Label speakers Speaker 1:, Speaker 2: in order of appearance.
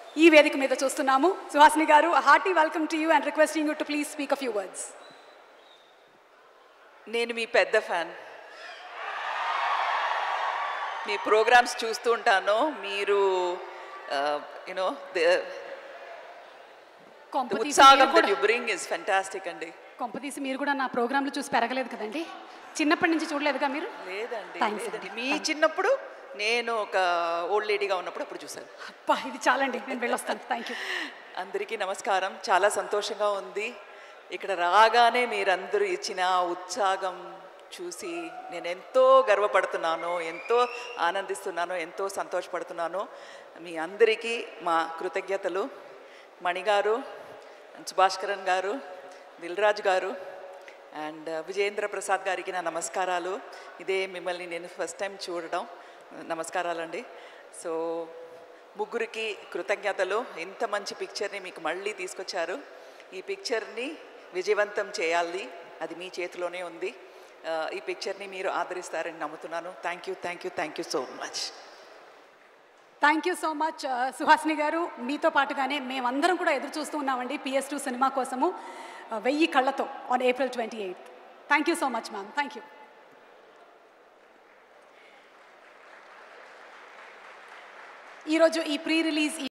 Speaker 1: ఈ వేదిక మీద చూస్తున్నాము Suhasini garu hearty welcome to you and requesting you to please speak a few words
Speaker 2: నేను మీ పెద్ద ఫ్యాన్ మీ ప్రోగ్రామ్స్ చూస్తూ ఉంటాను మీరు యూనో
Speaker 1: కొంపతీసి
Speaker 2: ఉత్సాహం
Speaker 1: మీరు
Speaker 2: దట్
Speaker 1: కూడా
Speaker 2: యు బ్రింగ్ ఇస్ ఫెంటాస్టిక్ అండి
Speaker 1: కొంపతీసి మీరు కూడా నా ప్రోగ్రాంలు చూసి పెరగలేదు కదండి చిన్నప్పటి నుంచి చూడలేదుగా మీరు
Speaker 2: లేదండి
Speaker 1: Thanks
Speaker 2: లేదండి
Speaker 1: అండి.
Speaker 2: మీ చిన్నప్పుడు నేను ఒక ఓల్డ్ లేడీగా ఉన్నప్పుడు అప్పుడు చూశాను
Speaker 1: అబ్బా ఇది చాలండి నేను వెళ్ళొస్తాను థ్యాంక్ యూ
Speaker 2: అందరికీ నమస్కారం చాలా సంతోషంగా ఉంది ఇక్కడ రాగానే మీరందరూ ఇచ్చిన ఆ ఉత్సాహం చూసి నేను ఎంతో గర్వపడుతున్నాను ఎంతో ఆనందిస్తున్నాను ఎంతో సంతోషపడుతున్నాను మీ అందరికీ మా కృతజ్ఞతలు మణిగారు సుభాష్కరన్ గారు దిల్రాజు గారు అండ్ విజయేంద్ర ప్రసాద్ గారికి నా నమస్కారాలు ఇదే మిమ్మల్ని నేను ఫస్ట్ టైం చూడడం నమస్కారాలండి సో ముగ్గురికి కృతజ్ఞతలు ఇంత మంచి పిక్చర్ని మీకు మళ్ళీ తీసుకొచ్చారు ఈ పిక్చర్ని విజయవంతం చేయాలి అది మీ చేతిలోనే ఉంది ఆ, ఈ పిక్చర్ని మీరు ఆదరిస్తారని నమ్ముతున్నాను thank you thank you thank you so much
Speaker 1: thank you so much Suhasini garu మీతో పాటుగానే మేమందరం కూడా ఎదురు చూస్తూ ఉన్నామండి పిఎస్ టూ సినిమా కోసము uh, వెయ్యి కళ్ళతో on April twenty eighth thank you so much ma'am thank you ఈరోజు ఈ ప్రీ రిలీజ్